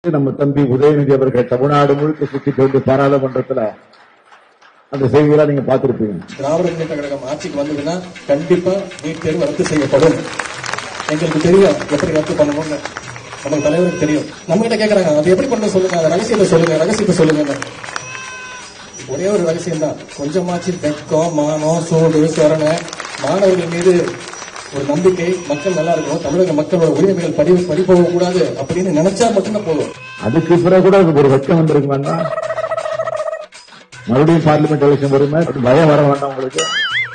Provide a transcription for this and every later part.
நம்ம தம்பி உதயநிதி அவர்கள் தமிழ்நாடு முழுக்க சுத்திட்டு வந்து பாராளுமன்றத்துல அந்த செய்தியெல்லாம் நீங்க பார்த்திருப்பீங்க திராவிட முன்னேற்ற கழகம் ஆட்சிக்கு வந்ததுன்னா கண்டிப்பா நீட் தேர்வு ரத்து செய்யப்படும் எங்களுக்கு தெரியும் எப்படி ரத்து பண்ணணும்னு நம்ம தலைவருக்கு தெரியும் நம்ம கிட்ட கேக்குறாங்க அது எப்படி பண்ண சொல்லுங்க அந்த ரகசியத்தை சொல்லுங்க ரகசியத்தை சொல்லுங்க ஒரே ஒரு ரகசியம் தான் கொஞ்சமாச்சு வெக்கம் மானம் சூடு சொரணை மாணவர்கள் மீது ஒரு நம்பிக்கை மக்கள் நல்லா இருக்கணும் தமிழக மக்களோட உரிமைகள் படி படி போக கூடாது அப்படின்னு நினைச்சா மட்டும்தான் போதும் அதுக்கு பிறகு கூட ஒரு வெக்கம் வந்திருக்குமாண்ணா மறுபடியும் பார்லிமெண்ட் எலெக்ஷன் வருமே பயம் வர வேண்டாம் உங்களுக்கு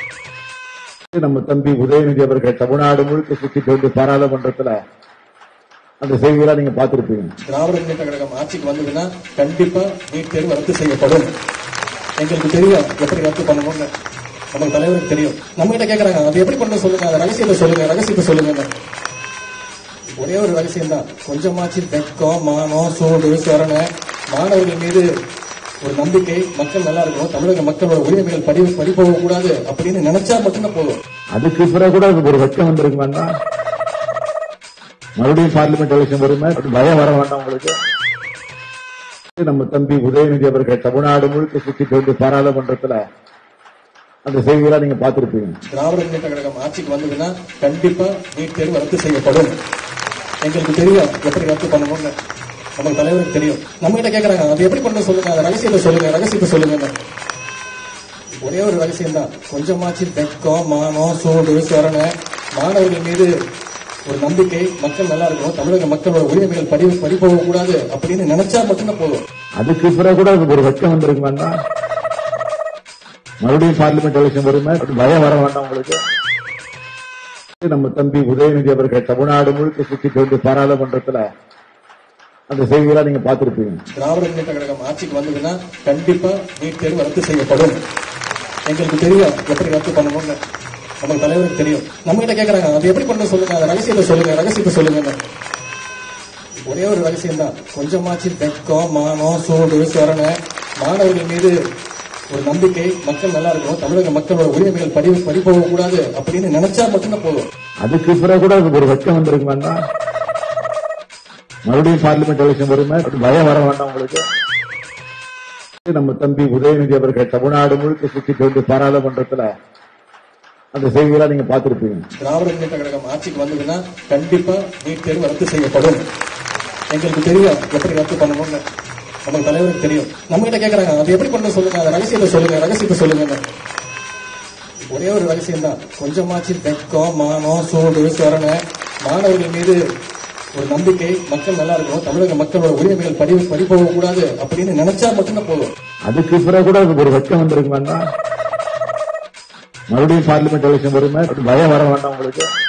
நம்ம தம்பி உதயநிதி அவர்கள் தமிழ்நாடு முழுக்க சுத்திட்டு வந்து பாராளுமன்றத்துல அந்த செய்தியெல்லாம் நீங்க பார்த்திருப்பீங்க திராவிட முன்னேற்ற கழகம் ஆட்சிக்கு வந்ததுன்னா கண்டிப்பா நீட் தேர்வு ரத்து செய்யப்படும் எங்களுக்கு தெரியும் எப்படி ரத்து பண்ணணும்னு நம்ம தலைவருக்கு தெரியும் நம்ம கிட்ட கேக்குறாங்க அது எப்படி பண்ண சொல்லுங்க அந்த ரகசியத்தை சொல்லுங்க ரகசியத்தை சொல்லுங்க ஒரே ஒரு ரகசியம் தான் கொஞ்சமாச்சு வெக்கம் மானம் சூடு சொரணை மாணவர்கள் மீது ஒரு நம்பிக்கை மக்கள் நல்லா இருக்கணும் தமிழக மக்களோட உரிமைகள் படி படி போக கூடாது அப்படின்னு நினைச்சா மட்டும்தான் போதும் அதுக்கு பிறகு கூட ஒரு வெக்கம் வந்திருக்குமாண்ணா மறுபடியும் பார்லிமெண்ட் எலெக்ஷன் வருமே பயம் வர வேண்டாம் உங்களுக்கு நம்ம தம்பி உதயநிதி அவர்கள் தமிழ்நாடு முழுக்க சுத்திட்டு வந்து பாராளுமன்றத்துல அந்த செய்தியெல்லாம் நீங்க பார்த்திருப்பீங்க திராவிட முன்னேற்ற கழகம் ஆட்சிக்கு வந்ததுன்னா கண்டிப்பா நீட் தேர்வு ரத்து செய்யப்படும் எங்களுக்கு தெரியும் எப்படி ரத்து பண்ணணும்னு நம்ம தலைவருக்கு தெரியும் நம்ம கிட்ட கேக்குறாங்க அது எப்படி பண்ண சொல்லுங்க அந்த ரகசியத்தை சொல்லுங்க ரகசியத்தை சொல்லுங்க ஒரே ஒரு ரகசியம் தான் கொஞ்சமாச்சு வெக்கம் மானம் சூடு சொரணை மாணவர்கள் மீது ஒரு நம்பிக்கை மக்கள் நல்லா இருக்கணும் தமிழக மக்களோட உரிமைகள் படி படி போக கூடாது அப்படின்னு நினைச்சா மட்டும்தான் போதும் அதுக்கு பிறகு கூட ஒரு வெக்கம் வந்திருக்குமாண்ணா மறுபடியும் பார்லிமெண்ட் எலெக்ஷன் வருமே பயம் வர வேண்டாம் உங்களுக்கு நம்ம தம்பி உதயநிதி அவர்கள் தமிழ்நாடு முழுக்க சுத்திட்டு வந்து பாராளுமன்றத்துல அந்த செய்தியெல்லாம் நீங்க பார்த்திருப்பீங்க திராவிட முன்னேற்ற கழகம் ஆட்சிக்கு வந்ததுன்னா கண்டிப்பா நீட் தேர்வு ரத்து செய்யப்படும் எங்களுக்கு தெரியும் எப்படி ரத்து பண்ணணும்னு நம்ம தலைவருக்கு தெரியும் நம்ம கிட்ட கேக்குறாங்க அது எப்படி பண்ண சொல்லுங்க அந்த ரகசியத்தை சொல்லுங்க ரகசியத்தை சொல்லுங்க ஒரே ஒரு ரகசியம் தான் கொஞ்சமாச்சு வெக்கம் மானம் சூடு சொரணை மாணவர்கள் மீது ஒரு நம்பிக்கை மக்கள் நல்லா இருக்கணும் தமிழக மக்களோட உரிமைகள் படி படி போக கூடாது அப்படின்னு நினைச்சா மட்டும்தான் போதும் அதுக்கு பிறகு கூட ஒரு வெக்கம் வந்திருக்குமாண்ணா மறுபடியும் பார்லிமெண்ட் எலெக்ஷன் வருமே பயம் வர வேண்டாம் உங்களுக்கு நம்ம தம்பி உதயநிதி அவர்கள் தமிழ்நாடு முழுக்க சுத்திட்டு வந்து பாராளுமன்றத்துல அந்த செய்தியெல்லாம் நீங்க பார்த்திருப்பீங்க திராவிட முன்னேற்ற கழகம் ஆட்சிக்கு வந்ததுன்னா கண்டிப்பா நீட் தேர்வு ரத்து செய்யப்படும் எங்களுக்கு தெரியும் எப்படி ரத்து பண்ணணும்னு நம்ம தலைவருக்கு தெரியும் நம்ம கிட்ட கேக்குறாங்க அது எப்படி பண்ண சொல்லுங்க அந்த ரகசியத்தை சொல்லுங்க ரகசியத்தை சொல்லுங்க ஒரே ஒரு ரகசியம் தான் கொஞ்சமாச்சு வெக்கம் மானம் சூடு சொரணை மாணவர்கள் மீது ஒரு நம்பிக்கை மக்கள் நல்லா இருக்கணும் தமிழக மக்களோட உரிமைகள் படி படி போக கூடாது அப்படின்னு நினைச்சா மட்டும்தான் போதும் அதுக்கு பிறகு கூட ஒரு வெக்கம் வந்திருக்குமாண்ணா மறுபடியும் பார்லிமெண்ட் எலெக்ஷன் வருமே பயம் வர வேண்டாம் உங்களுக்கு